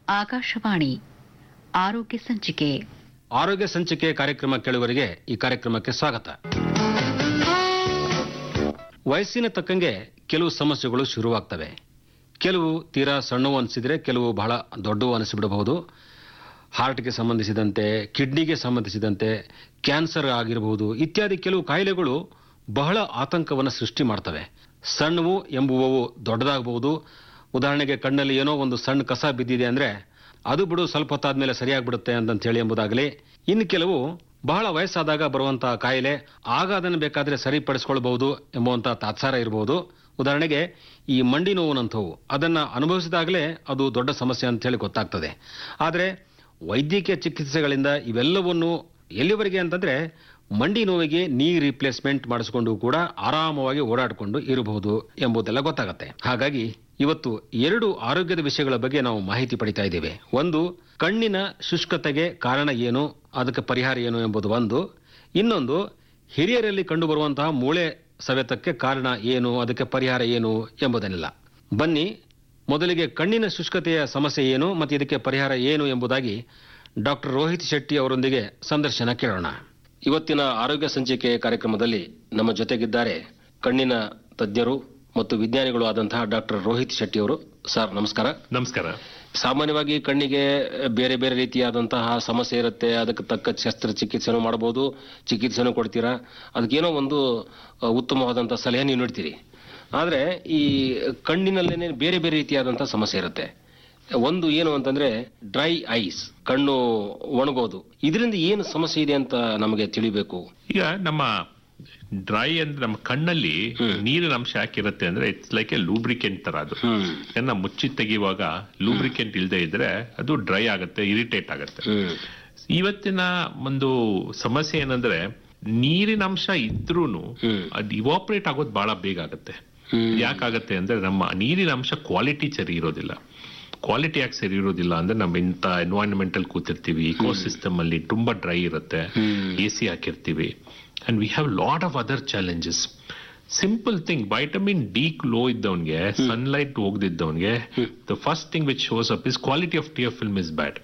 ಆಕಾಶವಾಣಿ ಆರೋಗ್ಯ ಸಂಚಿಕೆ ಆರೋಗ್ಯ ಸಂಚಿಕೆ ಕಾರ್ಯಕ್ರಮ ಕೇಳುವರಿಗೆ ಈ ಕಾರ್ಯಕ್ರಮಕ್ಕೆ ಸ್ವಾಗತ ವಯಸ್ಸಿನ ತಕ್ಕಂಗೆ ಕೆಲವು ಸಮಸ್ಯೆಗಳು ಶುರುವಾಗ್ತವೆ ಕೆಲವು ತೀರಾ ಸಣ್ಣವು ಅನಿಸಿದ್ರೆ ಕೆಲವು ಬಹಳ ದೊಡ್ಡವು ಅನಿಸಿಬಿಡಬಹುದು ಹಾರ್ಟ್ಗೆ ಸಂಬಂಧಿಸಿದಂತೆ ಕಿಡ್ನಿಗೆ ಸಂಬಂಧಿಸಿದಂತೆ ಕ್ಯಾನ್ಸರ್ ಆಗಿರಬಹುದು ಇತ್ಯಾದಿ ಕೆಲವು ಕಾಯಿಲೆಗಳು ಬಹಳ ಆತಂಕವನ್ನು ಸೃಷ್ಟಿ ಮಾಡ್ತವೆ ಸಣ್ಣವು ಎಂಬುವವು ದೊಡ್ಡದಾಗಬಹುದು ಉದಾಹರಣೆಗೆ ಕಣ್ಣಲ್ಲಿ ಏನೋ ಒಂದು ಸಣ್ಣ ಕಸ ಬಿದ್ದಿದೆ ಅಂದ್ರೆ ಅದು ಬಿಡು ಸ್ವಲ್ಪ ಹೊತ್ತಾದ್ಮೇಲೆ ಸರಿಯಾಗ್ಬಿಡುತ್ತೆ ಅಂತಂತ ಹೇಳಿ ಎಂಬುದಾಗಲಿ ಇನ್ನು ಕೆಲವು ಬಹಳ ವಯಸ್ಸಾದಾಗ ಬರುವಂತಹ ಕಾಯಿಲೆ ಆಗ ಅದನ್ನು ಬೇಕಾದ್ರೆ ಸರಿಪಡಿಸ್ಕೊಳ್ಬಹುದು ಎಂಬುವಂತಹ ತಾತ್ಸಾರ ಇರಬಹುದು ಉದಾಹರಣೆಗೆ ಈ ಮಂಡಿ ನೋವುನಂಥವು ಅದನ್ನ ಅನುಭವಿಸಿದಾಗಲೇ ಅದು ದೊಡ್ಡ ಸಮಸ್ಯೆ ಅಂತ ಹೇಳಿ ಗೊತ್ತಾಗ್ತದೆ ಆದರೆ ವೈದ್ಯಕೀಯ ಚಿಕಿತ್ಸೆಗಳಿಂದ ಇವೆಲ್ಲವನ್ನು ಎಲ್ಲಿವರೆಗೆ ಅಂತಂದ್ರೆ ಮಂಡಿ ನೋವಿಗೆ ನೀ ರಿಪ್ಲೇಸ್ಮೆಂಟ್ ಮಾಡಿಸಿಕೊಂಡು ಕೂಡ ಆರಾಮವಾಗಿ ಓಡಾಡಿಕೊಂಡು ಇರಬಹುದು ಎಂಬುದೆಲ್ಲ ಗೊತ್ತಾಗತ್ತೆ ಹಾಗಾಗಿ ಇವತ್ತು ಎರಡು ಆರೋಗ್ಯದ ವಿಷಯಗಳ ಬಗ್ಗೆ ನಾವು ಮಾಹಿತಿ ಪಡಿತಾ ಇದ್ದೇವೆ ಒಂದು ಕಣ್ಣಿನ ಶುಷ್ಕತೆಗೆ ಕಾರಣ ಏನು ಅದಕ್ಕೆ ಪರಿಹಾರ ಏನು ಎಂಬುದು ಒಂದು ಇನ್ನೊಂದು ಹಿರಿಯರಲ್ಲಿ ಕಂಡುಬರುವಂತಹ ಮೂಳೆ ಸವೆತಕ್ಕೆ ಕಾರಣ ಏನು ಅದಕ್ಕೆ ಪರಿಹಾರ ಏನು ಎಂಬುದನ್ನೆಲ್ಲ ಬನ್ನಿ ಮೊದಲಿಗೆ ಕಣ್ಣಿನ ಶುಷ್ಕತೆಯ ಸಮಸ್ಯೆ ಏನು ಮತ್ತು ಇದಕ್ಕೆ ಪರಿಹಾರ ಏನು ಎಂಬುದಾಗಿ ಡಾಕ್ಟರ್ ರೋಹಿತ್ ಶೆಟ್ಟಿ ಅವರೊಂದಿಗೆ ಸಂದರ್ಶನ ಕೇಳೋಣ ಇವತ್ತಿನ ಆರೋಗ್ಯ ಸಂಚಿಕೆ ಕಾರ್ಯಕ್ರಮದಲ್ಲಿ ನಮ್ಮ ಜೊತೆಗಿದ್ದಾರೆ ಕಣ್ಣಿನ ತಜ್ಞರು ಮತ್ತು ವಿಜ್ಞಾನಿಗಳು ಆದಂತಹ ಡಾಕ್ಟರ್ ರೋಹಿತ್ ಶೆಟ್ಟಿ ಅವರು ಸರ್ ನಮಸ್ಕಾರ ನಮಸ್ಕಾರ ಸಾಮಾನ್ಯವಾಗಿ ಕಣ್ಣಿಗೆ ಬೇರೆ ಬೇರೆ ರೀತಿಯಾದಂತಹ ಸಮಸ್ಯೆ ಇರುತ್ತೆ ಅದಕ್ಕೆ ತಕ್ಕ ಶಸ್ತ್ರಚಿಕಿತ್ಸೆನೂ ಮಾಡಬಹುದು ಚಿಕಿತ್ಸೆನೂ ಕೊಡ್ತೀರಾ ಅದಕ್ಕೇನೋ ಒಂದು ಅಹ್, ಉತ್ತಮವಾದಂತಹ ಸಲಹೆ ನೀವು ನೀಡ್ತೀರಿ ಆದ್ರೆ ಈ ಕಣ್ಣಿನಲ್ಲೇನೆ ಬೇರೆ ಬೇರೆ ರೀತಿಯಾದಂತಹ ಸಮಸ್ಯೆ ಇರುತ್ತೆ ಒಂದು ಏನು ಅಂತಂದ್ರೆ ಡ್ರೈ ಐಸ್ ಕಣ್ಣು ಒಣಗೋದು ಇದರಿಂದ ಏನು ಸಮಸ್ಯೆ ಇದೆ ಅಂತ ನಮಗೆ ತಿಳಿಬೇಕು ಈಗ ನಮ್ಮ ಡ್ರೈ ಅಂದ್ರೆ ನಮ್ಮ ಕಣ್ಣಲ್ಲಿ ನೀರಿನ ಅಂಶ ಯಾಕಿರುತ್ತೆ ಅಂದ್ರೆ ಇಟ್ಸ್ ಲೈಕ್ ಎ ಲೂಬ್ರಿಕೆಂಟ್ ತರ ಅದು ಹ್ಮ್ ಏನ ಮುಚ್ಚಿ ತೆಗೆಯುವಾಗ ಲೂಬ್ರಿಕೆಂಟ್ ಇಲ್ಲದೆ ಇದ್ರೆ ಅದು ಡ್ರೈ ಆಗುತ್ತೆ ಇರಿಟೇಟ್ ಆಗುತ್ತೆ ಹ್ಮ್ ಇವತ್ತಿನ ಒಂದು ಸಮಸ್ಯೆ ಏನಂದ್ರೆ ನೀರಿನ ಅಂಶ ಇದ್ರೂನು ಹ್ಮ್. ಅದು ಇವಾಪರೇಟ್ ಆಗೋದು ಬಹಳ ಬೇಗ ಆಗುತ್ತೆ ಹ್ಮ್. ಯಾಕಾಗತ್ತೆ ಅಂದ್ರೆ ನಮ್ಮ ನೀರಿನ ಅಂಶ ಕ್ವಾಲಿಟಿ ಸರಿ ಇರೋದಿಲ್ಲ ಕ್ವಾಲಿಟಿ ಯಾಕೆ ಸರಿ ಇರೋದಿಲ್ಲ ಅಂದ್ರೆ ನಮ್ಮ ಇಂಥ ಎನ್ವೈರನ್ಮೆಂಟ್ ಅಲ್ಲಿ ಕೂತಿರ್ತೀವಿ ಇಕೋ ಸಿಸ್ಟಮ್ ಅಲ್ಲಿ ತುಂಬಾ ಡ್ರೈ ಇರುತ್ತೆ ಹ್ಮ್. ಎ ಸಿ ಹಾಕಿರ್ತೀವಿ and we have lot of other challenges simple thing vitamin D low ಇದ್ದವನ್ಗೆ ಸನ್ಲೈಟ್ ಹೋಗದಿದ್ದವನ್ಗೆ the first thing which shows up is quality of tear film is bad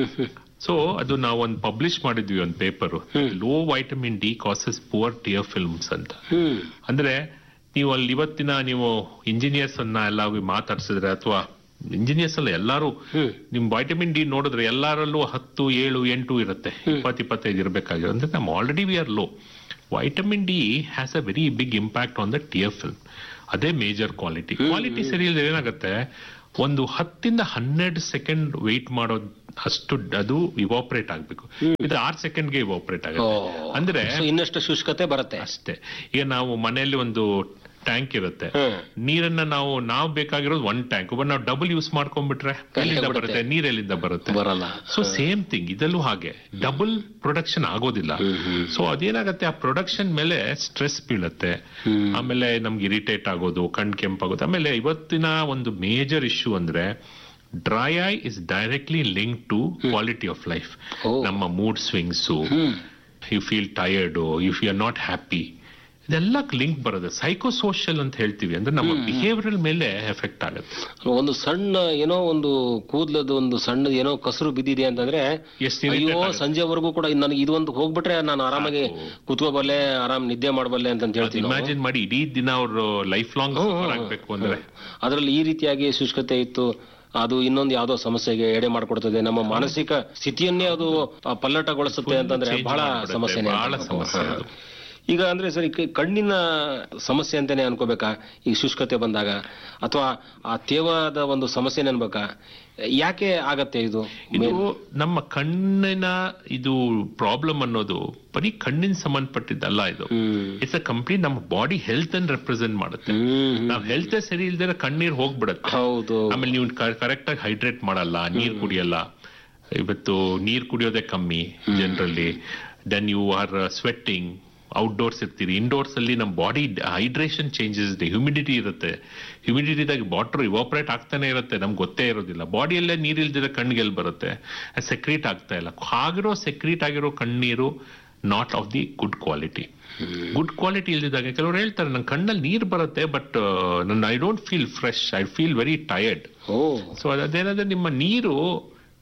so ಅದು ನಾವು ಒಂದು publish ಮಾಡಿದ್ವಿ ಒಂದು paper low vitamin D causes poor tear films ಅಂತ hmm ಅಂದ್ರೆ ನೀವು ಅಲ್ಲಿ ಇವತ್ತಿನ ನೀವು ಇಂಜಿನಿಯರ್ಸ್ ಅನ್ನ ಎಲ್ಲ ಮಾತಾಡ್ಸಿದ್ರೆ ಅಥವಾ ಇಂಜಿನಿಯರ್ಸ್ ಅಲ್ಲ ಎಲ್ಲಾರು ನಿಮ್ ವೈಟಮಿನ್ ಡಿ ನೋಡಿದ್ರೆ ಎಲ್ಲರಲ್ಲೂ ಹತ್ತು ಏಳು ಎಂಟು ಇರುತ್ತೆ ಇಪ್ಪತ್ ಇಪ್ಪತ್ತೈದು ಇರಬೇಕಾಗಿರೋ ಅಂದ್ರೆ ನಮ್ಮ already we are low vitamin D has a very big impact on the tear film ಅದೇ ಮೇಜರ್ ಕ್ವಾಲಿಟಿ ಕ್ವಾಲಿಟಿ ಸರಿ ಇಲ್ಲದೆ ಏನಾಗುತ್ತೆ ಒಂದು ಹತ್ತಿಂದ ಹನ್ನೆರಡು ಸೆಕೆಂಡ್ ವೆಯ್ಟ್ ಮಾಡೋದು ಅಷ್ಟು ಅದು ಇವಾಪರೇಟ್ ಆಗ್ಬೇಕು ಇದು ಆರ್ ಸೆಕೆಂಡ್ಗೆ ಇವಾಪರೇಟ್ ಆಗುತ್ತೆ ಅಂದ್ರೆ ಸೊ ಇನ್ನಷ್ಟು ಶುಷ್ಕತೆ ಬರುತ್ತೆ ಅಷ್ಟೇ ಈಗ ನಾವು ಮನೆಯಲ್ಲಿ ಒಂದು ಟ್ಯಾಂಕ್ ಇರುತ್ತೆ ಹ್ಮ್. ನೀರನ್ನ ನಾವು ನಾವು ಬೇಕಾಗಿರೋದು ಒನ್ ಟ್ಯಾಂಕ್ ಬಟ್ ನಾವು ಡಬಲ್ ಯೂಸ್ ಮಾಡ್ಕೊಂಡ್ಬಿಟ್ರೆ ಎಲ್ಲಿಂದ ಬಿಡುತ್ತೆ. ಬರುತ್ತೆ ನೀರೆಲ್ಲಿಂದ ಬರುತ್ತೆ ಬರಲ್ಲ ಸೊ ಸೇಮ್ ಥಿಂಗ್ ಇದಲ್ಲೂ ಹಾಗೆ ಡಬಲ್ ಪ್ರೊಡಕ್ಷನ್ ಆಗೋದಿಲ್ಲ ಸೊ ಅದೇನಾಗತ್ತೆ ಆ ಪ್ರೊಡಕ್ಷನ್ ಮೇಲೆ ಸ್ಟ್ರೆಸ್ ಬೀಳುತ್ತೆ ಆಮೇಲೆ ನಮ್ಗೆ ಇರಿಟೇಟ್ ಆಗೋದು ಕಣ್ ಕೆಂಪಾಗೋದು ಆಮೇಲೆ ಇವತ್ತಿನ ಒಂದು ಮೇಜರ್ ಇಶ್ಯೂ ಅಂದ್ರೆ dry eye is directly link to quality of life oh. ನಮ್ಮ mood swings hmm you feel tired if you are not happy ಇದೆಲ್ಲ ಲಿಂಕ್ ಬರುತ್ತೆ ಸೈಕೋಸೋಷಿಯಲ್ ಅಂತ ಹೇಳ್ತೀವಿ ಅಂದ್ರೆ ನಮ್ಮ ಬಿಹೇವಿಯರ್ ಮೇಲೆ ಎಫೆಕ್ಟ್ ಆಗುತ್ತೆ ಒಂದು ಸಣ್ಣ ಏನೋ ಒಂದು ಕೂದಲದ ಒಂದು ಸಣ್ಣ ಏನೋ ಕಸರು ಬಿದ್ದಿದೆ ಅಂತಂದ್ರೆ ಎಷ್ಟ್ irritate ಅಯ್ಯೋ ಆಗುತ್ತೆ. ಸಂಜೆವರೆಗೂ ಕೂಡ ನನಗೆ ಇದೊಂದು ಹೋಗ್ಬಿಟ್ರೆ ನಾನು ಆರಾಮಾಗಿ ಕೂತ್ಕೋಬಲ್ಲೆ ಆರಾಮ್ ನಿದ್ದೆ ಮಾಡಬಲ್ಲೆ ಅಂತ ಹೇಳ್ತೀನಿ ನಾವು. ಇಮ್ಯಾಜಿನ್ ಮಾಡಿ ಇಡೀ ದಿನ ಅವರು ಲೈಫ್ ಲಾಂಗ್ ಹ್ಮ್, ಹ್ಮ್, ಆಗ್ಬೇಕು ಅಂದ್ರೆ ಅದ್ರಲ್ಲಿ ಈ ರೀತಿಯಾಗಿ ಶುಷ್ಕತೆ ಇತ್ತು ಅದು ಇನ್ನೊಂದು ಯಾವ್ದೋ ಸಮಸ್ಯೆಗೆ ಎಡೆ ಮಾಡಿಕೊಡ್ತದೆ ನಮ್ಮ ಮಾನಸಿಕ ಸ್ಥಿತಿಯನ್ನೇ ಅದು ಆ, ಪಲ್ಲಟಗೊಳಿಸುತ್ತೆ ಅಂತಂದ್ರೆ change ಬಹಳ ಮಾಡ್ಬಿಡುತ್ತೆ. ಸಮಸ್ಯೆನೇ ಬಹಳ ಅಂತ. ಸಮಸ್ಯೆ ಹಾ. ಅದು. ಈಗ ಅಂದ್ರೆ ಸರಿ ಕ- ಕಣ್ಣಿನ ಸಮಸ್ಯೆ ಅಂತಾನೆ ಅನ್ಕೋಬೇಕಾ ಈ ಶುಷ್ಕತೆ ಬಂದಾಗ ಅಥವಾ ಆ ತೇವಾದ ಒಂದು ಸಮಸ್ಯೆನೇ ಅನ್ಬೇಕಾ ಯಾಕೆ ಆಗತ್ತೆ ಇದು ಇದು ನಮ್ಮ ಕಣ್ಣಿನ ಇದು ಪ್ರಾಬ್ಲಮ್ ಅನ್ನೋದು ಬರೀ ಕಣ್ಣಿನ ಸಂಬಂಧಪಟ್ಟಿದ್ದಲ್ಲ ಇದು ಹ್ಮ್ ಇಟ್ಸ್ ಅ ಕಂಪ್ಲೀಟ್ ನಮ್ಮ ಬಾಡಿ ಹೆಲ್ತ್ ಅನ್ನು ರೆಪ್ರೆಸೆಂಟ್ ಮಾಡುತ್ತೆ ಹ್ಮ್ ನಾವ್ ಹೆಲ್ತ್ ಸರಿ ಇಲ್ದಿರ ಕಣ್ಣೀರ್ ಹೋಗ್ಬಿಡತ್ತೆ ಹೌದು ಆಮೇಲೆ ನೀವು ಕರೆಕ್ಟ್ ಆಗಿ ಹೈಡ್ರೇಟ್ ಮಾಡಲ್ಲ ನೀರ್ ಕುಡಿಯಲ್ಲ ಇವತ್ತು ನೀರ್ ಕುಡಿಯೋದೇ ಕಮ್ಮಿ ಜನರಲ್ಲಿ then you are sweating outdoors ಇರ್ತೀರಿ ಇಂಡೋರ್ಸ್ ಅಲ್ಲಿ ನಮ್ಮ ಬಾಡಿ ಹೈಡ್ರೇಷನ್ ಚೇಂಜಸ್ ಇದೆ ಹ್ಯುಮಿಡಿಟಿ ಇರುತ್ತೆ ಹ್ಯುಮಿಡಿಟಿದಾಗ ವಾಟರ್ ಇವಾಪರೇಟ್ ಆಗ್ತಾನೆ ಇರುತ್ತೆ ನಮ್ಗೆ ಗೊತ್ತೇ ಇರೋದಿಲ್ಲ ಬಾಡಿಯಲ್ಲೇ ನೀರ್ ಇಲ್ದಿರ ಕಣ್ಣಿಗೆ ಎಲ್ಲಿ ಬರುತ್ತೆ ಸೆಕ್ರೀಟ್ ಆಗ್ತಾ ಇಲ್ಲ ಆಗಿರೋ ಸೆಕ್ರೀಟ್ ಆಗಿರೋ ಕಣ್ಣೀರು not of the good quality good quality ಇಲ್ದಿದ್ದಾಗ ಕೆಲವರು ಹೇಳ್ತಾರೆ ನನ್ನ ಕಣ್ಣಲ್ಲಿ ನೀರು ಬರುತ್ತೆ ಬಟ್ ನನ್ನ I don't feel fresh I feel very tired oh so ಅದೇನಂದ್ರೆ ನಿಮ್ಮ ನೀರು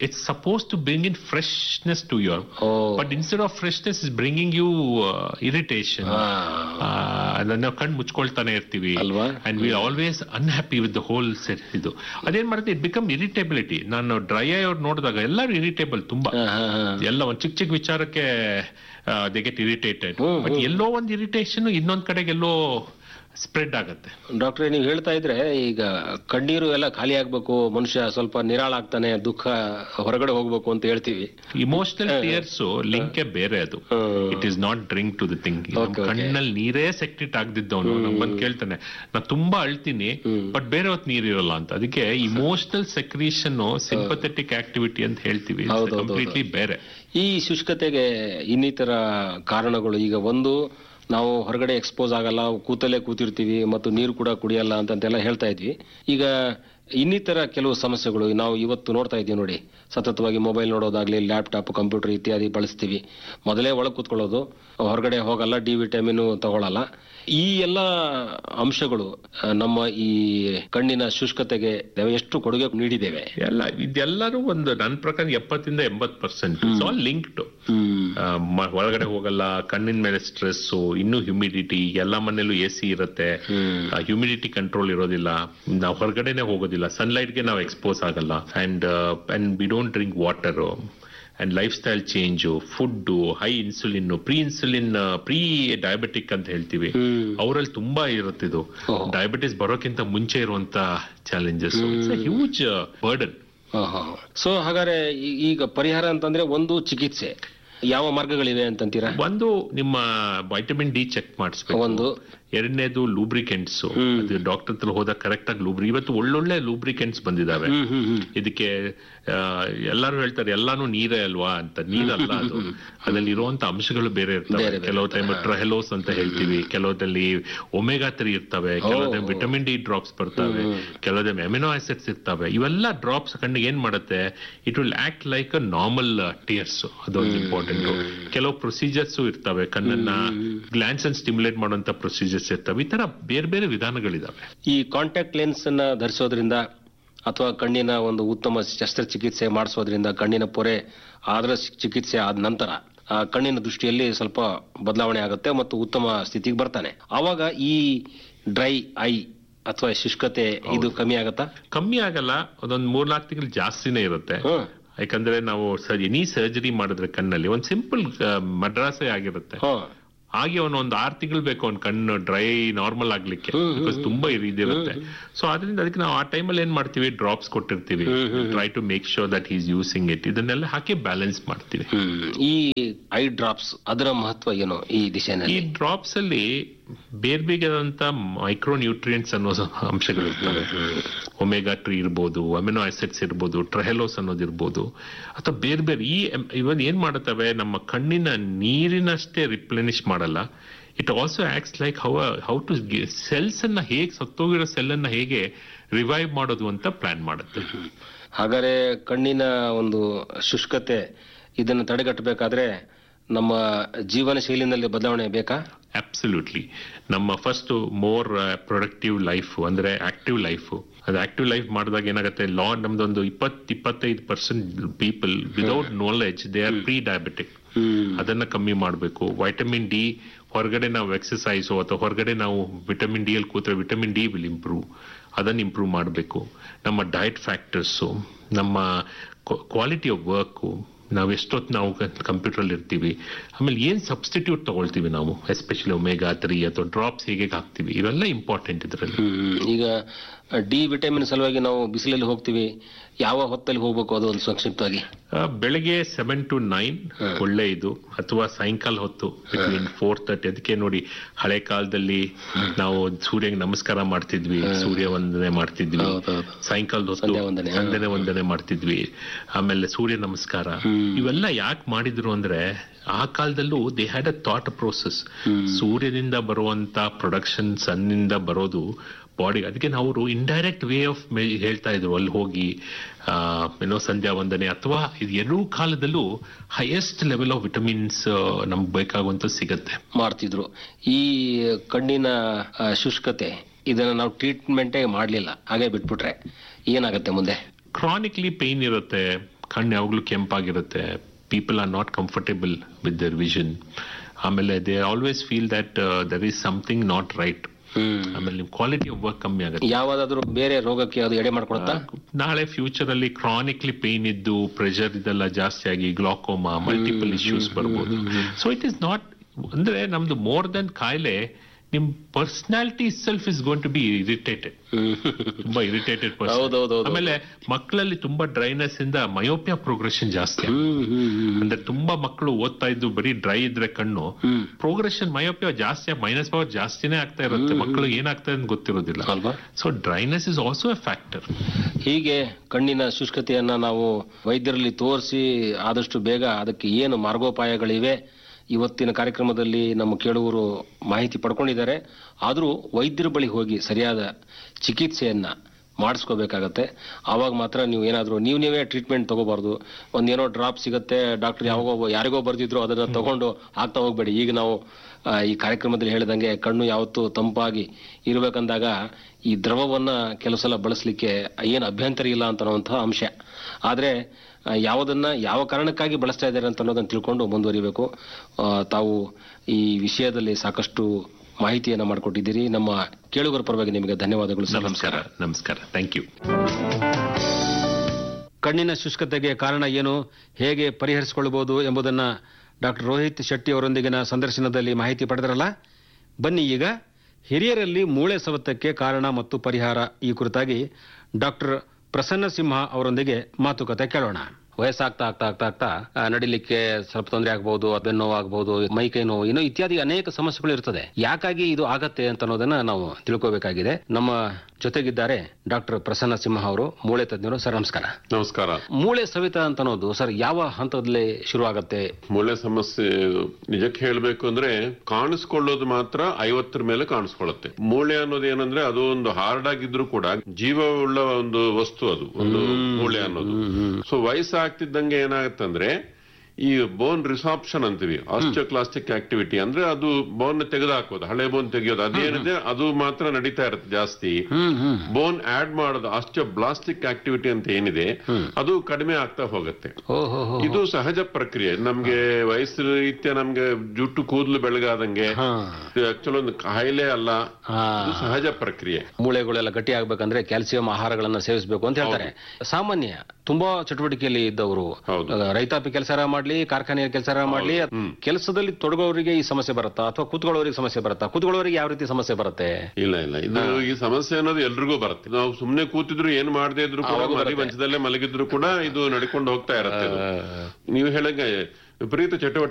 it's suppose to bring in freshness to your oh but instead of freshness is bringing you irritation ನಾವು ಕಣ್ಣು ಮುಚ್ಕೊಳ್ತಾನೆ ಇರ್ತೀವಿ ಅಲ್ವಾ? And we always unhappy with the whole set ಇದು ಅದೇನ್ ಮಾಡುತ್ತೆ ಇಟ್ ಬಿಕಮ್ ಇರಿಟೇಬಿಲಿಟಿ ನಾನು ಡ್ರೈ ಐ ಅವ್ರು ನೋಡಿದಾಗ ಎಲ್ಲರೂ ಇರಿಟೇಬಲ್ ತುಂಬಾ ಹಾ, ಹಾ, ಹಾ. ಎಲ್ಲ ಒಂದ್ ಚಿಕ್ಕ ಚಿಕ್ಕ ವಿಚಾರಕ್ಕೆ they get irritated hmm, but hmm. ಎಲ್ಲೋ ಒಂದ್ ಇರಿಟೇಷನ್ ಇನ್ನೊಂದ್ ಕಡೆಗೆ ಎಲ್ಲೋ ಸ್ಪ್ರೆಡ್ ಆಗತ್ತೆ ಡಾಕ್ಟ್ರೆ ನೀವು ಹೇಳ್ತಾ ಇದ್ರೆ ಈಗ ಕಣ್ಣೀರು ಎಲ್ಲ ಖಾಲಿ ಆಗ್ಬೇಕು ಮನುಷ್ಯ ಸ್ವಲ್ಪ ನಿರಾಳಾಗ್ತಾನೆ ದುಃಖ ಹೊರಗಡೆ ಹೋಗ್ಬೇಕು ಅಂತ ಹೇಳ್ತೀವಿ ಇಮೋಷನಲ್ ಟೀಯರ್ಸ್ ಲಿಂಕ್ ಬೇರೆ ಅದು hmm. It is not drink to the thing Okay, okay. ಕಣ್ಣಲ್ಲಿ ನೀರೇ ಸೆಕ್ಟಿಟ್ ಆಗದಿದ್ದವನು ನಮ್ ಬಂದ್ ಕೇಳ್ತಾನೆ ನಾ ತುಂಬಾ ಅಳ್ತೀನಿ ಹ್ಮ್. ಬಟ್ ಬೇರೆ ಹೊತ್ತು ನೀರಿರಲ್ಲ ಅಂತ ಅದಕ್ಕೆ ಇಮೋಷನಲ್ ಸೆಕ್ರೀಷನ್ ಸಿಂಪಥೆಟಿಕ್ ಆಕ್ಟಿವಿಟಿ ಅಂತ ಹೇಳ್ತೀವಿ ಹೌದು, ಹೌದು, ಕಂಪ್ಲೀಟ್ಲಿ ಬೇರೆ ಈ ಶುಷ್ಕತೆಗೆ ಇನ್ನಿತರ ಕಾರಣಗಳು ಈಗ ಒಂದು ನಾವು ಹೊರಗಡೆ ಎಕ್ಸ್ಪೋಸ್ ಆಗಲ್ಲ ಕೂತಲ್ಲೇ ಕೂತಿರ್ತೀವಿ ಮತ್ತು ನೀರು ಕೂಡ ಕುಡಿಯಲ್ಲ ಅಂತಂತೆಲ್ಲ ಹೇಳ್ತಾ ಇದ್ವಿ ಈಗ ಇನ್ನಿತರ ಕೆಲವು ಸಮಸ್ಯೆಗಳು ನಾವು ಇವತ್ತು ನೋಡ್ತಾ ಇದ್ದೀವಿ ನೋಡಿ ಸತತವಾಗಿ ಮೊಬೈಲ್ ನೋಡೋದಾಗ್ಲಿ ಲ್ಯಾಪ್ಟಾಪ್ ಕಂಪ್ಯೂಟರ್ ಇತ್ಯಾದಿ ಬಳಸ್ತೀವಿ ಮೊದಲೇ ಒಳಗೆ ಕೂತ್ಕೊಳ್ಳೋದು ಹೊರಗಡೆ ಹೋಗಲ್ಲ ಡಿ ವಿಟಮಿನ್ ತಗೊಳ್ಳಲ್ಲ ಈ ಎಲ್ಲ ಅಂಶಗಳು ಆ, ನಮ್ಮ ಈ ಕಣ್ಣಿನ ಶುಷ್ಕತೆಗೆ ಎಷ್ಟು ಕೊಡುಗೆ ನೀಡಿದ್ದೇವೆ ಎಲ್ಲ ಇದೆಲ್ಲರೂ ಒಂದು ನನ್ನ ಪ್ರಕಾರ ಎಪ್ಪತ್ತಿಂದ ಎಂಬತ್ ಪರ್ಸೆಂಟ್ ಆಲ್ ಲಿಂಕ್ಡ್ ಹ್ಮ್ ಒಳಗಡೆ ಹೋಗಲ್ಲ ಕಣ್ಣಿನ ಮೇಲೆ ಸ್ಟ್ರೆಸ್ ಇನ್ನು ಹ್ಯುಮಿಡಿಟಿ ಎಲ್ಲ ಮನೇಲೂ ಎ ಸಿ ಇರುತ್ತೆ ಹ್ಮ್ ಹ್ಯುಮಿಡಿಟಿ ಕಂಟ್ರೋಲ್ ಇರೋದಿಲ್ಲ ನಾವು ಹೊರಗಡೆನೆ ಹೋಗೋದಿಲ್ಲ ಸನ್ಲೈಟ್ಗೆ ನಾವು ಎಕ್ಸ್ಪೋಸ್ ಆಗಲ್ಲ and and we don't drink water and lifestyle change food high insulin pre insulin pre diabetic ಅಂತ ಹೇಳ್ತೀವಿ ಹ್ಮ್ ಅವರಲ್ಲಿ ತುಂಬಾ ಇರುತ್ತೆ ಇದು ಓಹ್. ಡಯಾಬಿಟಿಸ್ ಬರೋಕ್ಕಿಂತ ಮುಂಚೆ ಇರುವಂತ ಚಾಲೆಂಜಸ್ ಹ್ಯೂಜ್ ಬರ್ಡನ್ ಸೊ ಹಾಗಾದ್ರೆ ಈ- ಈಗ ಪರಿಹಾರ ಅಂತಂದ್ರೆ ಒಂದು ಚಿಕಿತ್ಸೆ ಯಾವ ಮಾರ್ಗಗಳಿವೆ ಅಂತಂತೀರಾ ಒಂದು ನಿಮ್ಮ ವೈಟಮಿನ್ ಡಿ ಚೆಕ್ ಮಾಡಿಸ್ಬೇಕು ಒಂದು ಎರಡನೇದು ಲೂಬ್ರಿಕೆಂಟ್ಸ್ ಹ್ಮ್. ಅದು ಡಾಕ್ಟರ್ ಹತ್ರ ಹೋದಾಗ ಕರೆಕ್ಟ್ ಆಗಿ ಲೂಬ್ರಿ ಇವತ್ತು ಒಳ್ಳೊಳ್ಳೆ ಲೂಬ್ರಿಕೆಂಟ್ಸ್ ಬಂದಿದಾವೆ ಹ್ಮ್ ಹ್ಮ್ ಹ್ಮ್ ಇದಕ್ಕೆ ಆ, ಎಲ್ಲರೂ ಹೇಳ್ತಾರೆ ಎಲ್ಲಾನು ನೀರೇ ಅಲ್ವಾ ಅಂತ ನೀರಲ್ಲ ಅದು ಅದ್ರಲ್ಲಿ ಇರುವಂತ ಅಂಶಗಳು ಬೇರೆ ಇರ್ತವೆ ಬೇರೆ ಬೇರೆ ಕೆಲವು ಟೈಮ್ ಟ್ರಹೆಲೋಸ್ ಅಂತ ಹೇಳ್ತೀವಿ ಕೆಲವದಲ್ಲಿ ಒಮೆಗಾ ತ್ರೀ ಇರ್ತವೆ ಕೆಲವು ವಿಟಮಿನ್ ಡಿ ಡ್ರಾಪ್ಸ್ ಬರ್ತವೆ ಕೆಲವು ಎಮಿನೋ ಆಸಿಡ್ಸ್ ಇರ್ತವೆ ಇವೆಲ್ಲ ಡ್ರಾಪ್ಸ್ ಕಣ್ಣಿಗೆ ಏನ್ ಮಾಡುತ್ತೆ it will act like a normal tears ಅದೊಂದು ಇಂಪಾರ್ಟೆಂಟ್ ಕೆಲವು ಪ್ರೊಸೀಜರ್ಸ್ ಇರ್ತವೆ ಕಣ್ಣನ್ನ ಗ್ಲಾನ್ಸ್ ಅನ್ನು ಸ್ಟಿಮ್ಯುಲೇಟ್ ಮಾಡುವಂತ ಪ್ರೊಸೀಜರ್ಸ್ ಇರ್ತವೆ ಈ ತರ ಬೇರೆ ಬೇರೆ ವಿಧಾನಗಳಿದಾವೆ ಈ ಕಾಂಟ್ಯಾಕ್ಟ್ ಲೆನ್ಸ್ ಅನ್ನ ಧರಿಸೋದ್ರಿಂದ ಅಥವಾ ಕಣ್ಣಿನ ಒಂದು ಉತ್ತಮ ಶಸ್ತ್ರಚಿಕಿತ್ಸೆ ಮಾಡಿಸೋದ್ರಿಂದ ಕಣ್ಣಿನ ಪೊರೆ ಆದ್ರ ಚಿಕಿತ್ಸೆ ಆದ ನಂತರ ಆ ಕಣ್ಣಿನ ದೃಷ್ಟಿಯಲ್ಲಿ ಸ್ವಲ್ಪ ಬದಲಾವಣೆ ಆಗುತ್ತೆ ಮತ್ತು ಉತ್ತಮ ಸ್ಥಿತಿಗೆ ಬರ್ತಾನೆ ಆವಾಗ ಈ ಡ್ರೈ ಐ ಅಥವಾ ಶುಷ್ಕತೆ ಇದು ಕಮ್ಮಿ ಆಗತ್ತಾ ಕಮ್ಮಿ ಆಗಲ್ಲ ಅದೊಂದ್ ಮೂರ್ನಾಲ್ಕು ತಿಂಗಳು ಜಾಸ್ತಿನೇ ಇರುತ್ತೆ ಹ್ಮ್ ಯಾಕಂದ್ರೆ ನಾವು ಎನಿ ಸರ್ಜರಿ ಮಾಡಿದ್ರೆ ಕಣ್ಣಲ್ಲಿ ಒಂದ್ ಸಿಂಪಲ್ ಮಡ್ರಾಸೆ ಆಗಿರುತ್ತೆ ಹ್ಮ್ ಹಾಗೆ ಅವನು ಒಂದು ಆರು ತಿಂಗಳು ಬೇಕು ಅವ್ನ ಕಣ್ಣು ಡ್ರೈ ನಾರ್ಮಲ್ ಆಗ್ಲಿಕ್ಕೆ ಹ್ಮ್, ಬಿಕಾಸ್ ತುಂಬಾ ಇದಿರುತ್ತೆ ಸೊ ಅದರಿಂದ ಅದಕ್ಕೆ ನಾವು ಆ ಟೈಮಲ್ಲಿ ಏನ್ ಮಾಡ್ತೀವಿ ಡ್ರಾಪ್ಸ್ ಕೊಟ್ಟಿರ್ತೀವಿ try to make sure that is using it ಇದನ್ನೆಲ್ಲ ಹಾಕಿ ಬ್ಯಾಲೆನ್ಸ್ ಮಾಡ್ತೀವಿ ಹ್ಮ್. ಈ ಐ ಡ್ರಾಪ್ಸ್ ಅದರ ಮಹತ್ವ ಏನು ಈ ಈ ದಿಶೆನಲ್ಲಿ ಡ್ರಾಪ್ಸ್ ಅಲ್ಲಿ ಬೇರೆ ಬೇರೆಯಾದಂತ ಮೈಕ್ರೋ ನ್ಯೂಟ್ರಿಯೆಂಟ್ಸ್ ಅನ್ನೋ ಸ- ಅಂಶಗಳು ಇರ್ತವೆ ಒಮೆಗಾ ಟ್ರೀ ಇರ್ಬೋದು ಅಮಿನೋ ಆಸಿಡ್ಸ್ ಇರ್ಬೋದು ಟ್ರಹೆಲೋಸ್ ಅನ್ನೋದು ಇರ್ಬೋದು ಅಥವಾ ಬೇರೆ ಬೇರೆ ಈ ಇವನ್ ಏನ್ ಮಾಡುತ್ತವೆ ನಮ್ಮ ಕಣ್ಣಿನ ನೀರಿನಷ್ಟೇ ರಿಪ್ಲೆನಿಶ್ ಮಾಡಲ್ಲ it also acts like how how to cells ಅನ್ನ ಹೇಗೆ ಸತ್ತೋಗಿರೋ ಸೆಲ್ ಅನ್ನ ಹೇಗೆ ರಿವೈವ್ ಮಾಡೋದು ಅಂತ ಪ್ಲಾನ್ ಮಾಡುತ್ತೆ ಹಾಗಾದ್ರೆ ಕಣ್ಣಿನ ಒಂದು ಶುಷ್ಕತೆ ಇದನ್ನು ತಡೆಗಟ್ಟಬೇಕಾದ್ರೆ ನಮ್ಮ ಜೀವನ ಶೈಲಿನಲ್ಲಿ ಬದಲಾವಣೆ ಬೇಕಾ ಅಬ್ಸಲ್ಯೂಟ್ಲಿ ನಮ್ಮ ಫಸ್ಟ್ ಮೋರ್ ಪ್ರೊಡಕ್ಟಿವ್ ಲೈಫ್ ಅಂದ್ರೆ ಆಕ್ಟಿವ್ ಲೈಫ್ ಅದು ಆಕ್ಟಿವ್ ಲೈಫ್ ಮಾಡಿದಾಗ ಏನಾಗುತ್ತೆ ಲಾ ನಮ್ದೊಂದು ಇಪ್ಪತ್ ಇಪ್ಪತ್ತೈದು percent people without knowledge they are pre diabetic ಅದನ್ನ ಕಮ್ಮಿ ಮಾಡಬೇಕು ವೈಟಮಿನ್ ಡಿ ಹೊರಗಡೆ ನಾವು ಎಕ್ಸಸೈಸ್ ಅಥವಾ ಹೊರಗಡೆ ನಾವು ವಿಟಮಿನ್ ಡಿ ಅಲ್ಲಿ ಕೂತ್ರೆ ವಿಟಮಿನ್ ಡಿ ವಿಲ್ ಇಂಪ್ರೂವ್ ಅದನ್ನ ಇಂಪ್ರೂವ್ ಮಾಡಬೇಕು ನಮ್ಮ ಡಯಟ್ ಫ್ಯಾಕ್ಟರ್ಸು ನಮ್ಮ ಕ್ವಾಲಿಟಿ ಆಫ್ ವರ್ಕು ನಾವು ಎಷ್ಟೊತ್ತು ನಾವು ಕಂಪ್ಯೂಟರ್ ಅಲ್ಲಿ ಇರ್ತೀವಿ ಆಮೇಲೆ ಏನ್ ಸಬ್ಸ್ಟಿಟ್ಯೂಟ್ ತಗೊಳ್ತೀವಿ ನಾವು ಎಸ್ಪೆಷಲಿ ಒಮೆಗಾ ತ್ರೀ ಅಥವಾ ಡ್ರಾಪ್ಸ್ ಹೇಗೆ ಹಾಕ್ತಿವಿ ಇವೆಲ್ಲ ಇಂಪಾರ್ಟೆಂಟ್ ಇದರಲ್ಲಿ ಹ್ಮ್. ಈಗ ಡಿ ವಿಟಮಿನ್ ಸಲುವಾಗಿ ನಾವು ಬಿಸಿಲಲ್ಲಿ ಹೋಗ್ತೀವಿ ಯಾವ ಹೊತ್ತಲ್ಲಿ ಹೋಗ್ಬೇಕು ಅದು ಒಂದು ಸಂಕ್ಷಿಪ್ತವಾಗಿ ಆ, ಬೆಳಗ್ಗೆ ಸೆವೆನ್ ಟು ನೈನ್ ಒಳ್ಳೆ ಇದು ಅಥವಾ ಸಾಯಂಕಾಲ ಹೊತ್ತು ಬಿಟ್ವೀನ್ ಫೋರ್ ತರ್ಟಿ ಅದಕ್ಕೆ ನೋಡಿ ಹಳೆ ಕಾಲದಲ್ಲಿ ನಾವು ಸೂರ್ಯಗೆ ನಮಸ್ಕಾರ ಮಾಡ್ತಿದ್ವಿ ಸೂರ್ಯ ವಂದನೆ ಮಾಡ್ತಿದ್ವಿ ಹೌದೌದು. ಸಾಯಂಕಾಲದ ಹೊತ್ತು ಸಂಧ್ಯಾ ವಂದನೆ, ಹಾ. ಸಂಧ್ಯಾ ವಂದನೆ ಮಾಡ್ತಿದ್ವಿ ಆಮೇಲೆ ಸೂರ್ಯ ನಮಸ್ಕಾರ ಇವೆಲ್ಲ ಯಾಕೆ ಮಾಡಿದ್ರು ಅಂದ್ರೆ ಆ ಕಾಲದಲ್ಲೂ they had a thought process ಸೂರ್ಯನಿಂದ ಬರುವಂತ ಪ್ರೊಡಕ್ಷನ್ ಸನ್ನಿಂದ ಬರೋದು ಬಾಡಿ ಅದಕ್ಕೆ ನಾವು ಇಂಡೈರೆಕ್ಟ್ ವೇ ಆಫ್ ಹೇಳ್ತಾ ಇದ್ರು ಅಲ್ಲಿ ಹೋಗಿ ಆ, ಏನೋ ಸಂಧ್ಯಾ ವಂದನೆ ಅಥವಾ ಇದು ಎರಡೂ ಕಾಲದಲ್ಲೂ ಹೈಯೆಸ್ಟ್ ಲೆವೆಲ್ ಆಫ್ ವಿಟಮಿನ್ಸ್ ನಮ್ಗೆ ಬೇಕಾಗುವಂತ ಸಿಗತ್ತೆ ಮಾಡ್ತಿದ್ರು ಈ ಕಣ್ಣಿನ ಆ, ಶುಷ್ಕತೆ ಇದನ್ನ ನಾವು ಟ್ರೀಟ್ಮೆಂಟೇ ಮಾಡ್ಲಿಲ್ಲ ಹಾಗೆ ಬಿಟ್ಬಿಟ್ರೆ ಏನಾಗತ್ತೆ ಮುಂದೆ ಕ್ರಾನಿಕ್ಲಿ ಪೇನ್ ಇರುತ್ತೆ ಕಣ್ಣು ಯಾವಾಗ್ಲೂ ಕೆಂಪಾಗಿರುತ್ತೆ people are not comfortable with their vision ಆಮೇಲೆ they always feel that there is something not right ಆಮೇಲೆ ನಿಮ್ ಕ್ವಾಲಿಟಿ ಆಫ್ ವರ್ಕ್ ಕಮ್ಮಿ ಆಗುತ್ತೆ ಯಾವ್ದಾದ್ರು ಬೇರೆ ರೋಗಕ್ಕೆ ಅದು ಎಡೆ ಮಾಡ್ಕೊಡುತ್ತಾ ನಾಳೆ ಫ್ಯೂಚರ್ ಅಲ್ಲಿ ಕ್ರಾನಿಕ್ಲಿ ಪೇನ್ ಇದ್ದು ಪ್ರೆಷರ್ ಇದೆಲ್ಲ ಜಾಸ್ತಿ ಆಗಿ ಗ್ಲಾಕೋಮಾ ಮಲ್ಟಿಪಲ್ ಇಶ್ಯೂಸ್ ಬರ್ಬೋದು ಸೊ ಇಟ್ ಇಸ್ ನಾಟ್ ಅಂದ್ರೆ ನಮ್ದು ಮೋರ್ ದನ್ ಕಾಯಿಲೆ ನಿಮ್ personality self is going to be irritated ತುಂಬಾ ಇರಿಟೇಟೆಡ್ ಹೌದೌದೌದು. ಆಮೇಲೆ ಮಕ್ಕಳಲ್ಲಿ ತುಂಬಾ ಡ್ರೈನೆಸ್ ಇಂದ ಮಯೋಪಿಯಾ ಪ್ರೋಗ್ರೆಷನ್ ಜಾಸ್ತಿ ಅಂದ್ರೆ ತುಂಬಾ ಮಕ್ಕಳು ಓದ್ತಾ ಇದ್ದು ಬರೀ ಡ್ರೈ ಇದ್ರೆ ಕಣ್ಣು ಪ್ರೋಗ್ರೆಷನ್ ಮಯೋಪಿಯಾ ಜಾಸ್ತಿ ಮೈನಸ್ ಪವರ್ ಜಾಸ್ತಿನೇ ಆಗ್ತಾ ಇರುತ್ತೆ ಮಕ್ಕಳು ಏನಾಗ್ತಾ ಅಂತ ಗೊತ್ತಿರೋದಿಲ್ಲ ಅಲ್ವಾ so dryness is also a factor ಹೀಗೆ ಕಣ್ಣಿನ ಶುಷ್ಕತೆಯನ್ನ ನಾವು ವೈದ್ಯರಲ್ಲಿ ತೋರಿಸಿ ಆದಷ್ಟು ಬೇಗ ಅದಕ್ಕೆ ಏನು ಮಾರ್ಗೋಪಾಯಗಳಿವೆ ಇವತ್ತಿನ ಕಾರ್ಯಕ್ರಮದಲ್ಲಿ ನಮ್ಮ ಕೇಳುವರು ಮಾಹಿತಿ ಪಡ್ಕೊಂಡಿದ್ದಾರೆ ಆದರೂ ವೈದ್ಯರ ಬಳಿ ಹೋಗಿ ಸರಿಯಾದ ಚಿಕಿತ್ಸೆಯನ್ನ ಮಾಡಿಸ್ಕೋಬೇಕಾಗತ್ತೆ ಆವಾಗ ಮಾತ್ರ ನೀವು ಏನಾದರೂ ನೀವು ನೀವೇ ಟ್ರೀಟ್ಮೆಂಟ್ ತಗೋಬಾರ್ದು ಒಂದೇನೋ ಡ್ರಾಪ್ ಸಿಗುತ್ತೆ ಡಾಕ್ಟರ್ ಯಾವಾಗೋ ಯಾರಿಗೋ ಬರ್ದಿದ್ರು ಅದನ್ನ ತಗೊಂಡು ಆಗ್ತಾ ಹೋಗ್ಬೇಡಿ ಈಗ ನಾವು ಆ, ಈ ಕಾರ್ಯಕ್ರಮದಲ್ಲಿ ಹೇಳಿದಂಗೆ ಕಣ್ಣು ಯಾವತ್ತೂ ತಂಪಾಗಿ ಇರಬೇಕಂದಾಗ ಈ ದ್ರವವನ್ನ ಕೆಲವು ಸಲ ಬಳಸಲಿಕ್ಕೆ ಏನು ಅಭ್ಯಂತರ ಇಲ್ಲ ಅಂತ ಅನ್ನುವಂತಹ ಅಂಶ ಆದ್ರೆ ಆ, ಯಾವುದನ್ನ ಯಾವ ಕಾರಣಕ್ಕಾಗಿ ಬಳಸ್ತಾ ಇದ್ದಾರೆ ಅಂತ ಅನ್ನೋದನ್ನ ತಿಳ್ಕೊಂಡು ಮುಂದುವರಿಬೇಕು ಆ, ತಾವು ಈ ವಿಷಯದಲ್ಲಿ ಸಾಕಷ್ಟು ಮಾಹಿತಿಯನ್ನ ಮಾಡಿಕೊಟ್ಟಿದ್ದೀರಿ ನಮ್ಮ ಕೇಳುಗರ ಪರವಾಗಿ ನಿಮಗೆ ಧನ್ಯವಾದಗಳು ಸರ್ ನಮಸ್ಕಾರ ನಮಸ್ಕಾರ ಥ್ಯಾಂಕ್ ಯು ಕಣ್ಣಿನ ಶುಷ್ಕತೆಗೆ ಕಾರಣ ಏನು ಹೇಗೆ ಪರಿಹರಿಸಿಕೊಳ್ಳಬಹುದು ಎಂಬುದನ್ನ ಡಾಕ್ಟರ್ ರೋಹಿತ್ ಶೆಟ್ಟಿ ಅವರೊಂದಿಗಿನ ಸಂದರ್ಶನದಲ್ಲಿ ಮಾಹಿತಿ ಪಡೆದರಲ್ಲ ಬನ್ನಿ ಈಗ ಹಿರಿಯರಲ್ಲಿ ಮೂಳೆ ಸವತಕ್ಕೆ ಕಾರಣ ಮತ್ತು ಪರಿಹಾರ ಈ ಕುರಿತಾಗಿ ಡಾಕ್ಟರ್ ಪ್ರಸನ್ನ ಸಿಂಹ ಅವರೊಂದಿಗೆ ಮಾತುಕತೆ ಕೇಳೋಣ ವಯಸ್ಸಾಗ್ತಾ ಆಗ್ತಾ ಆಗ್ತಾ ಆಗ್ತಾ ಆ, ನಡಿಲಿಕ್ಕೆ ಸ್ವಲ್ಪ ತೊಂದರೆ ಆಗ್ಬಹುದು ಬೆನ್ನು ನೋವು ಆಗ್ಬಹುದು ಮೈ ಕೈ ನೋವು ಇನ್ನು ಇತ್ಯಾದಿ ಅನೇಕ ಸಮಸ್ಯೆಗಳು ಇರ್ತದೆ ಯಾಕಾಗಿ ಇದು ಆಗತ್ತೆ ಅಂತ ಅನ್ನೋದನ್ನ ನಾವು ತಿಳ್ಕೋಬೇಕಾಗಿದೆ ನಮ್ಮ ಜೊತೆಗಿದ್ದಾರೆ ಡಾಕ್ಟರ್ ಪ್ರಸನ್ನ ಸಿಂಹ ಅವರು ಮೂಳೆ ತಜ್ಞರು ಸರ್ ನಮಸ್ಕಾರ ನಮಸ್ಕಾರ ಮೂಳೆ ಸವಿತ ಅಂತ ಅನ್ನೋದು ಸರ್ ಯಾವ ಹಂತದಲ್ಲಿ ಶುರು ಆಗತ್ತೆ ಮೂಳೆ ಸಮಸ್ಯೆ ನಿಜಕ್ಕೆ ಹೇಳ್ಬೇಕು ಅಂದ್ರೆ ಕಾಣಿಸ್ಕೊಳ್ಳೋದು ಮಾತ್ರ ಐವತ್ತರ ಮೇಲೆ ಕಾಣಿಸ್ಕೊಳ್ಳುತ್ತೆ ಮೂಳೆ ಅನ್ನೋದು ಏನಂದ್ರೆ ಅದು ಒಂದು ಹಾರ್ಡ್ ಆಗಿದ್ರು ಕೂಡ ಜೀವವುಳ್ಳ ಒಂದು ವಸ್ತು ಅದು ಒಂದು ಮೂಳೆ ಅನ್ನೋದು ಸೊ ವಯಸ್ಸಾಗ್ತಿದ್ದಂಗೆ ಏನಾಗತ್ತಂದ್ರೆ ಈ ಬೋನ್ ರಿಸಾಪ್ಷನ್ ಅಂತೀವಿ ಆಸ್ಟಿಯೋಕ್ಲಾಸ್ಟಿಕ್ ಆಕ್ಟಿವಿಟಿ ಅಂದ್ರೆ ಅದು ಬೋನ್ ತೆಗೆದು ಹಾಕೋದು ಹಳೆ ಬೋನ್ ತೆಗೆಯೋದು ಅದೇನಿದೆ ಅದು ಮಾತ್ರ ನಡೀತಾ ಇರುತ್ತೆ ಜಾಸ್ತಿ ಬೋನ್ ಆಡ್ ಮಾಡೋದು ಆಸ್ಟಿಯೋಬ್ಲಾಸ್ಟಿಕ್ ಆಕ್ಟಿವಿಟಿ ಅಂತ ಏನಿದೆ ಅದು ಕಡಿಮೆ ಆಗ್ತಾ ಹೋಗುತ್ತೆ ಓಹೋ ಇದು ಸಹಜ ಪ್ರಕ್ರಿಯೆ ನಮ್ಗೆ ವಯಸ್ಸು ರೀತ್ಯ ನಮ್ಗೆ ಜುಟ್ಟು ಕೂದಲು ಬೆಳಗಾದಂಗೆ ಆಕ್ಚುಲ್ ಒಂದು ಕಾಯಿಲೆ ಅಲ್ಲ ಇದು ಸಹಜ ಪ್ರಕ್ರಿಯೆ ಮೂಳೆಗಳೆಲ್ಲ ಗಟ್ಟಿ ಆಗ್ಬೇಕಂದ್ರೆ ಕ್ಯಾಲ್ಸಿಯಂ ಆಹಾರಗಳನ್ನ ಸೇವಿಸಬೇಕು ಅಂತ ಹೇಳ್ತಾರೆ ಸಾಮಾನ್ಯ ತುಂಬಾ ಚಟುವಟಿಕೆಯಲ್ಲಿ ಇದ್ದವರು ಹೌದು. ಆ, ರೈತಾಪಿ ಕೆಲಸ ಮಾಡ್ಲಿ ಕಾರ್ಖಾನೆಯ ಕೆಲಸ ಮಾಡ್ಲಿ ಕೆಲಸದಲ್ಲಿ ತೊಡಗೋರಿಗೆ ಈ ಸಮಸ್ಯೆ ಬರುತ್ತಾ ಅಥವಾ ಕೂತ್ಕೊಳ್ಳೋರಿಗೆ ಸಮಸ್ಯೆ ಬರುತ್ತಾ ಕೂತ್ಕೊಳ್ಳೋರಿಗೆ ಯಾವ ರೀತಿ ಸಮಸ್ಯೆ ಬರುತ್ತೆ ಇಲ್ಲ ಇಲ್ಲ ಇದು ಈ ಸಮಸ್ಯೆ ಅನ್ನೋದು ಎಲ್ರಿಗೂ ಬರುತ್ತೆ ನಾವು ಸುಮ್ನೆ ಕೂತಿದ್ರು ಏನ್ ಮಾಡದೇ ಇದ್ರು ಕೂಡ ಮಲಿ ಮಂಚದಲ್ಲೇ ಮಲಗಿದ್ರು ಕೂಡ ಇದು ನಡ್ಕೊಂಡು ಹೋಗ್ತಾ ಇರುತ್ತೆ ಇದು. ನೀವು ಹೇಳಂಗೆ ವಿಪರೀತ ಚಟುವಟಿಕೆ